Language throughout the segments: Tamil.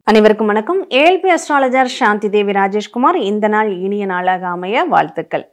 அனைவருக்கும் வணக்கம் ஏஎல்பி அஸ்ட்ராலஜர் சாந்தி தேவி ராஜேஷ்குமார் இந்த நாள் இனிய நாளாக அமைய வாழ்த்துக்கள்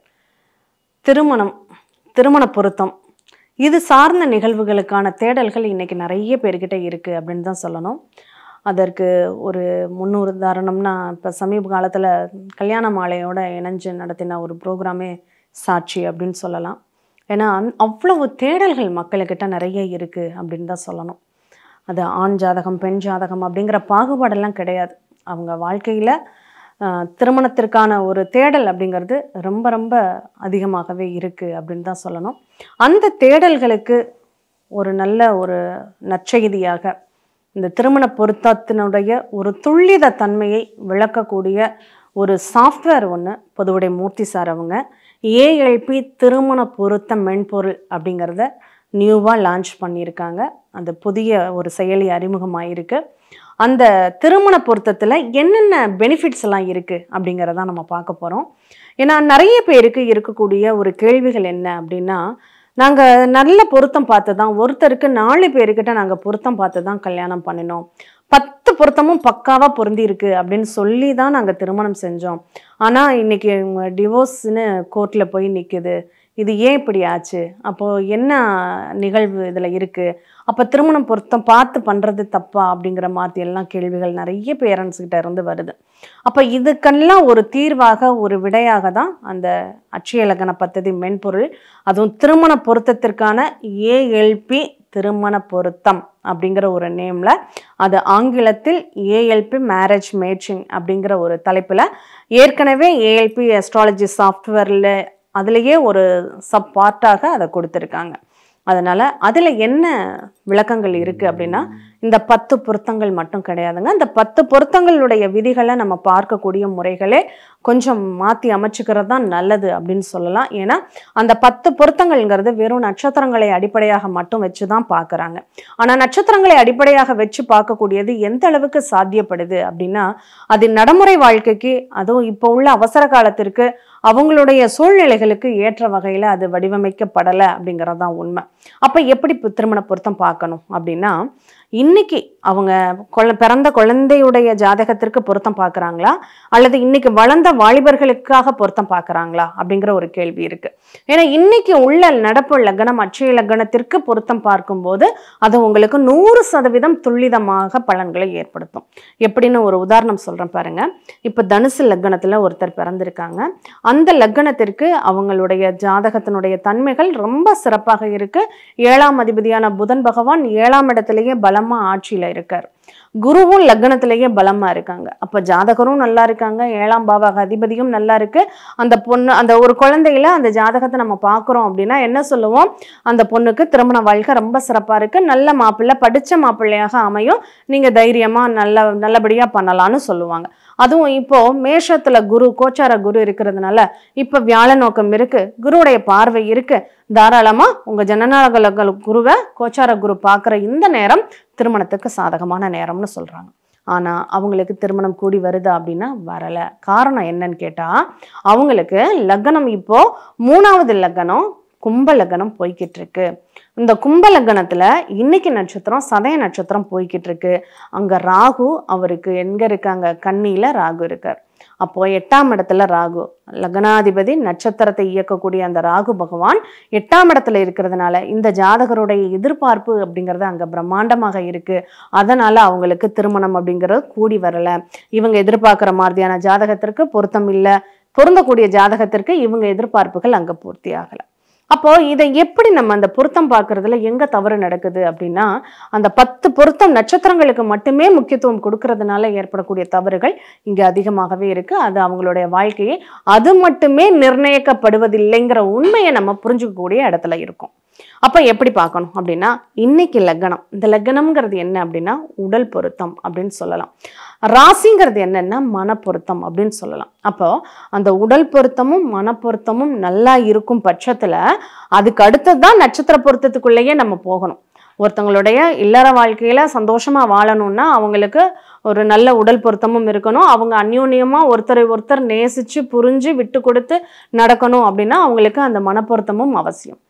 திருமணம் திருமண பொருத்தம் இது சார்ந்த நிகழ்வுகளுக்கான தேடல்கள் இன்னைக்கு நிறைய பேர்கிட்ட இருக்குது அப்படின்னு தான் சொல்லணும் அதற்கு ஒரு முன்னூறு உதாரணம்னா இப்போ சமீப காலத்தில் கல்யாண மாலையோட இணைஞ்சு நடத்தின ஒரு ப்ரோக்ராமே சாட்சி அப்படின்னு சொல்லலாம் ஏன்னா அந்- அவ்வளவு தேடல்கள் மக்களுக்கிட்ட நிறைய இருக்குது அப்படின்னு தான் சொல்லணும் அது ஆண் ஜாதகம் பெண் ஜாதகம் அப்படிங்கிற பாகுபாடெல்லாம் கிடையாது அவங்க வாழ்க்கையில் திருமணத்திற்கான ஒரு தேடல் அப்படிங்கிறது ரொம்ப ரொம்ப அதிகமாகவே இருக்குது அப்படின்னு தான் சொல்லணும் அந்த தேடல்களுக்கு ஒரு நல்ல ஒரு நற்செய்தியாக இந்த திருமண பொருத்தத்தினுடைய ஒரு துல்லித தன்மையை விளக்கக்கூடிய ஒரு சாஃப்ட்வேர் ஒன்று பொதுவுடை மூர்த்தி சார் அவங்க ஏஎல்பி திருமண பொருத்த மென்பொருள் அப்படிங்கிறத நியூவாக லான்ச் பண்ணியிருக்காங்க அந்த புதிய ஒரு செயலி அறிமுகமாயிருக்கு அந்த திருமண பொருத்தத்தில் என்னென்ன பெனிஃபிட்ஸ் எல்லாம் இருக்குது அப்படிங்கிறத நம்ம பார்க்க போகிறோம் ஏன்னா நிறைய பேருக்கு இருக்கக்கூடிய ஒரு கேள்விகள் என்ன அப்படின்னா நாங்கள் நல்ல பொருத்தம் பார்த்து தான் ஒருத்தருக்கு நாலு பேருக்கிட்ட நாங்கள் பொருத்தம் பார்த்து தான் கல்யாணம் பண்ணினோம் பத்து பொருத்தமும் பக்காவாக பொருந்தி இருக்கு அப்படின்னு சொல்லி தான் நாங்கள் திருமணம் செஞ்சோம் ஆனால் இன்னைக்கு இவங்க டிவோர்ஸ்னு கோர்ட்டில் போய் நிற்குது இது ஏன் இப்படி ஆச்சு அப்போது என்ன நிகழ்வு இதில் இருக்குது அப்போ திருமணம் பொருத்தம் பார்த்து பண்ணுறது தப்பா அப்படிங்கிற மாதிரி எல்லாம் கேள்விகள் நிறைய பேரண்ட்ஸ் கிட்ட இருந்து வருது அப்போ இதுக்கெல்லாம் ஒரு தீர்வாக ஒரு விடையாக தான் அந்த அட்சய இலக்கண பദ്ധதி மென்பொருள் அதுவும் திருமண பொருத்தத்திற்கான ஏஎல்பி திருமண பொருத்தம் அப்படிங்கிற ஒரு நேமில் அது ஆங்கிலத்தில் ஏஎல்பி மேரேஜ் மேட்சிங் அப்படிங்கிற ஒரு தலைப்பில் ஏற்கனவே ஏஎல்பி அஸ்ட்ராலஜி சாஃப்ட்வேரில் அதுலேயே ஒரு சப் பார்ட்டாக அதை கொடுத்துருக்காங்க அதனால் அதில் என்ன விளக்கங்கள் இருக்குது அப்படின்னா இந்த பத்து பொருத்தங்கள் மட்டும் கிடையாதுங்க இந்த பத்து பொருத்தங்களுடைய விதிகளை நம்ம பார்க்கக்கூடிய முறைகளே கொஞ்சம் மாற்றி அமைச்சுக்கிறது தான் நல்லது அப்படின்னு சொல்லலாம் ஏன்னா அந்த பத்து பொருத்தங்கள்ங்கிறது வெறும் நட்சத்திரங்களை அடிப்படையாக மட்டும் வச்சு தான் பார்க்குறாங்க ஆனால் நட்சத்திரங்களை அடிப்படையாக வச்சு பார்க்கக்கூடியது எந்த அளவுக்கு சாத்தியப்படுது அப்படின்னா அது நடைமுறை வாழ்க்கைக்கு அதுவும் இப்போ உள்ள அவசர காலத்திற்கு அவங்களுடைய சூழ்நிலைகளுக்கு ஏற்ற வகையில் அது வடிவமைக்கப்படலை அப்படிங்கிறது தான் உண்மை அப்போ எப்படி இப்ப திருமண பொருத்தம் பார்க்கணும் அப்படின்னா இன்னைக்கு அவங்க குழ பிறந்த குழந்தையுடைய ஜாதகத்திற்கு பொருத்தம் பார்க்குறாங்களா அல்லது இன்னைக்கு வளர்ந்த வாலிபர்களுக்காக பொருத்தம் பார்க்குறாங்களா அப்படிங்கிற ஒரு கேள்வி இருக்கு ஏன்னா இன்னைக்கு உள்ள நடப்பு லக்னம் அட்சய லக்னத்திற்கு பொருத்தம் பார்க்கும்போது அது உங்களுக்கு நூறு சதவீதம் துல்லிதமாக பலன்களை ஏற்படுத்தும் எப்படின்னு ஒரு உதாரணம் சொல்றேன் பாருங்க இப்போ தனுசு லக்னத்துல ஒருத்தர் பிறந்திருக்காங்க அந்த லக்னத்திற்கு அவங்களுடைய ஜாதகத்தினுடைய தன்மைகள் ரொம்ப சிறப்பாக இருக்கு ஏழாம் அதிபதியான புதன் பகவான் ஏழாம் இடத்திலேயே பலமா ஆட்சியில இருக்கார் குருவும் லக்னத்திலேயே பலமா இருக்காங்க அப்ப ஜாதகரும் நல்லா இருக்காங்க ஏழாம் பாவக அதிபதியும் நல்லா இருக்கு அந்த பொண்ணு அந்த ஒரு குழந்தையில அந்த ஜாதகத்தை நம்ம பார்க்குறோம் அப்படின்னா என்ன சொல்லுவோம் அந்த பொண்ணுக்கு திருமண வாழ்க்கை ரொம்ப சிறப்பா இருக்கு நல்ல மாப்பிள்ளை படிச்ச மாப்பிள்ளையாக அமையும் நீங்க தைரியமா நல்ல நல்லபடியா பண்ணலாம்னு சொல்லுவாங்க அதுவும் இப்போ மேஷத்துல குரு கோச்சார குரு இருக்கிறதுனால இப்ப வியாழ நோக்கம் இருக்கு குருவுடைய பார்வை இருக்கு தாராளமா உங்க ஜனநாயக குருவை கோச்சார குரு பார்க்குற இந்த நேரம் திருமணத்துக்கு சாதகமான நேரம்னு சொல்றாங்க ஆனா அவங்களுக்கு திருமணம் கூடி வருதா அப்படின்னா வரல காரணம் என்னன்னு கேட்டா அவங்களுக்கு லக்னம் இப்போ மூணாவது லக்னம் கும்ப லக்னம் போய்கிட்டு இருக்கு இந்த கும்ப லக்னத்துல இன்னைக்கு நட்சத்திரம் சதய நட்சத்திரம் போய்கிட்டு இருக்கு அங்க ராகு அவருக்கு எங்க இருக்காங்க கன்னியில ராகு இருக்கார் அப்போ எட்டாம் இடத்துல ராகு லக்னாதிபதி நட்சத்திரத்தை இயக்கக்கூடிய அந்த ராகு பகவான் எட்டாம் இடத்துல இருக்கிறதுனால இந்த ஜாதகருடைய எதிர்பார்ப்பு அப்படிங்கிறது அங்க பிரம்மாண்டமாக இருக்கு அதனால அவங்களுக்கு திருமணம் அப்படிங்கிறது கூடி வரல இவங்க எதிர்பார்க்குற மாதிரியான ஜாதகத்திற்கு பொருத்தம் இல்லை பொருந்தக்கூடிய ஜாதகத்திற்கு இவங்க எதிர்பார்ப்புகள் அங்க பூர்த்தி ஆகல அப்போ இதை எப்படி நம்ம அந்த பொருத்தம் பார்க்கறதுல எங்க தவறு நடக்குது அப்படின்னா அந்த பத்து பொருத்தம் நட்சத்திரங்களுக்கு மட்டுமே முக்கியத்துவம் கொடுக்கறதுனால ஏற்படக்கூடிய தவறுகள் இங்க அதிகமாகவே இருக்கு அது அவங்களுடைய வாழ்க்கையை அது மட்டுமே நிர்ணயிக்கப்படுவதில்லைங்கிற உண்மையை நம்ம புரிஞ்சுக்கக்கூடிய இடத்துல இருக்கும் அப்ப எப்படி பார்க்கணும் அப்படின்னா இன்னைக்கு லக்னம் இந்த லக்னம்ங்கிறது என்ன அப்படின்னா உடல் பொருத்தம் அப்படின்னு சொல்லலாம் ராசிங்கிறது என்னன்னா மன பொருத்தம் அப்படின்னு சொல்லலாம் அப்போ அந்த உடல் பொருத்தமும் மன பொருத்தமும் நல்லா இருக்கும் பட்சத்துல அதுக்கு அடுத்தது தான் நட்சத்திர பொருத்தத்துக்குள்ளேயே நம்ம போகணும் ஒருத்தவங்களுடைய இல்லற வாழ்க்கையில சந்தோஷமா வாழணும்னா அவங்களுக்கு ஒரு நல்ல உடல் பொருத்தமும் இருக்கணும் அவங்க அந்யோன்யமா ஒருத்தரை ஒருத்தர் நேசிச்சு புரிஞ்சு விட்டு கொடுத்து நடக்கணும் அப்படின்னா அவங்களுக்கு அந்த மனப்பொருத்தமும் அவசியம்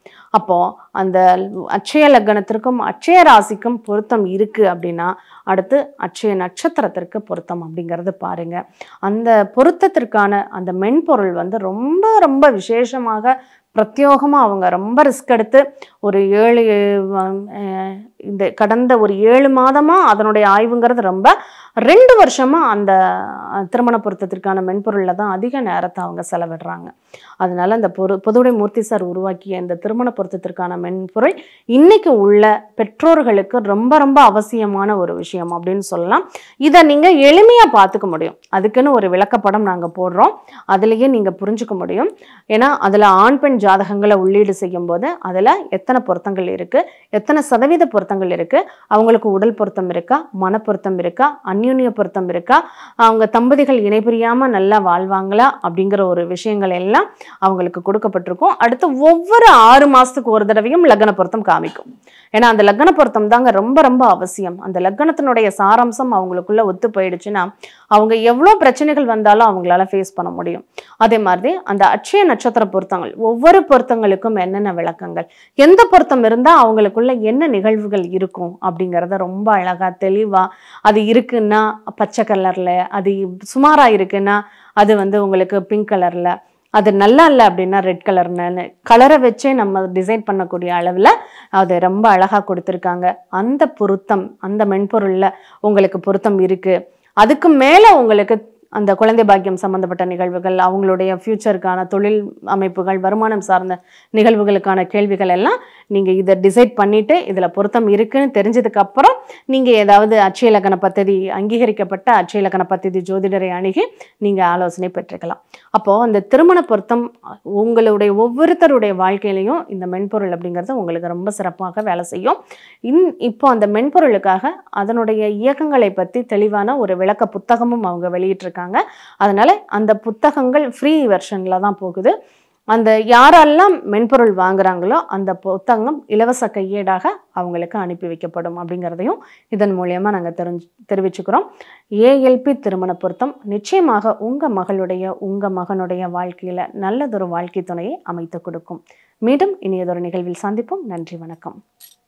அப்போ அந்த அட்சய லக்னத்திற்கும் அட்சய ராசிக்கும் பொருத்தம் இருக்கு அப்படின்னா அடுத்து அட்சய நட்சத்திரத்திற்கு பொருத்தம் அப்படிங்கிறது பாருங்க அந்த பொருத்தத்திற்கான அந்த மென்பொருள் வந்து ரொம்ப ரொம்ப விசேஷமாக பிரத்யோகமாக அவங்க ரொம்ப ரிஸ்க் எடுத்து ஒரு ஏழு அஹ், இந்த கடந்த ஒரு ஏழு மாதமாக அதனுடைய ஆய்வுங்கிறது ரொம்ப ரெண்டு வருஷமாக அந்த அஹ், திருமண பொருத்தத்திற்கான மென்பொருளில் தான் அதிக நேரத்தை அவங்க செலவிடுறாங்க அதனால அந்த பொரு பொதுவுடை மூர்த்தி சார் உருவாக்கிய இந்த திருமண பொருத்தத்திற்கான மென்பொருள் இன்னைக்கு உள்ள பெற்றோர்களுக்கு ரொம்ப ரொம்ப அவசியமான ஒரு விஷயம் அப்படின்னு சொல்லலாம் இதை நீங்கள் எளிமையாக பார்த்துக்க முடியும் அதுக்குன்னு ஒரு விளக்கப்படம் நாங்கள் போடுறோம் அதுலேயே நீங்கள் புரிஞ்சுக்க முடியும் ஏன்னா அதில் ஆண் பெண் ஜாதகங்களை உள்ளீடு செய்யும்போது அதில் எத்தனை பொருத்தங்கள் இருக்குது எத்தனை சதவீத பொருத்தங்கள் இருக்குது அவங்களுக்கு உடல் பொருத்தம் இருக்கா மன பொருத்தம் இருக்கா அந்யுன்ய பொருத்தம் இருக்கா அவங்க தம்பதிகள் இணைபிரியாமல் நல்லா வாழ்வாங்களா அப்படிங்கிற ஒரு விஷயங்கள் எல்லாம் அவங்களுக்கு கொடுக்கப்பட்டிருக்கும் அடுத்து ஒவ்வொரு ஆறு மாதத்துக்கு ஒரு தடவையும் லக்ன பொருத்தம் காமிக்கும் ஏன்னா அந்த லக்ன பொருத்தம் தாங்க ரொம்ப ரொம்ப அவசியம் அந்த லக்னத்தினுடைய சாராம்சம் அவங்களுக்குள்ள ஒத்து போயிடுச்சுன்னா அவங்க எவ்வளோ பிரச்சனைகள் வந்தாலும் அவங்களால ஃபேஸ் பண்ண முடியும் அதே மாதிரி அந்த அட்சய நட்சத்திர பொருத்தங்கள் ஒவ்வொரு பொருத்தங்களுக்கும் என்னென்ன விளக்கங்கள் எந்த பொருத்தம் இருந்தால் அவங்களுக்குள்ள என்ன நிகழ்வுகள் இருக்கும் அப்படிங்கிறத ரொம்ப அழகா தெளிவா அது இருக்குன்னா பச்சை கலர்ல அது சுமாரா இருக்குன்னா அது வந்து உங்களுக்கு பிங்க் கலர்ல அது நல்லா இல்லை அப்படின்னா ரெட் கலர்னு கலரை வச்சே நம்ம டிசைன் பண்ணக்கூடிய அளவில் அது ரொம்ப அழகாக கொடுத்துருக்காங்க அந்த பொருத்தம் அந்த மென்பொருளில் உங்களுக்கு பொருத்தம் இருக்குது அதுக்கு மேலே உங்களுக்கு அந்த குழந்தை பாக்கியம் சம்பந்தப்பட்ட நிகழ்வுகள் அவங்களுடைய ஃப்யூச்சருக்கான தொழில் அமைப்புகள் வருமானம் சார்ந்த நிகழ்வுகளுக்கான கேள்விகள் எல்லாம் நீங்கள் இதை டிசைட் பண்ணிவிட்டு இதில் பொருத்தம் இருக்குன்னு தெரிஞ்சதுக்கு அப்புறம் நீங்கள் ஏதாவது அச்சயலக்கண பദ്ധதி அங்கீகரிக்கப்பட்ட அச்சயலக்கண பദ്ധதி ஜோதிடரை அணுகி நீங்கள் ஆலோசனை பெற்றுக்கலாம் அப்போது அந்த திருமண பொருத்தம் உங்களுடைய ஒவ்வொருத்தருடைய வாழ்க்கையிலையும் இந்த மென்பொருள் அப்படிங்கிறது உங்களுக்கு ரொம்ப சிறப்பாக வேலை செய்யும் இன் இப்போ அந்த மென்பொருளுக்காக அதனுடைய இயக்கங்களை பற்றி தெளிவான ஒரு விளக்க புத்தகமும் அவங்க வெளியிட்டிருக்காங்க அதனால அந்த புத்தகங்கள் ஃப்ரீ வெர்ஷனில் தான் போகுது அந்த யாரெல்லாம் மென்பொருள் வாங்குறாங்களோ அந்த புத்தகம் இலவச கையேடாக அவங்களுக்கு அனுப்பி வைக்கப்படும் அப்படிங்கிறதையும் இதன் மூலயமா நாங்கள் தெரிஞ்சு தெரிவிச்சுக்கிறோம் ஏஎல்பி திருமண பொருத்தம் நிச்சயமாக உங்கள் மகளுடைய உங்கள் மகனுடைய வாழ்க்கையில் நல்லதொரு வாழ்க்கை துணையை அமைத்து கொடுக்கும் மீண்டும் இனியதொரு நிகழ்வில் சந்திப்போம் நன்றி வணக்கம்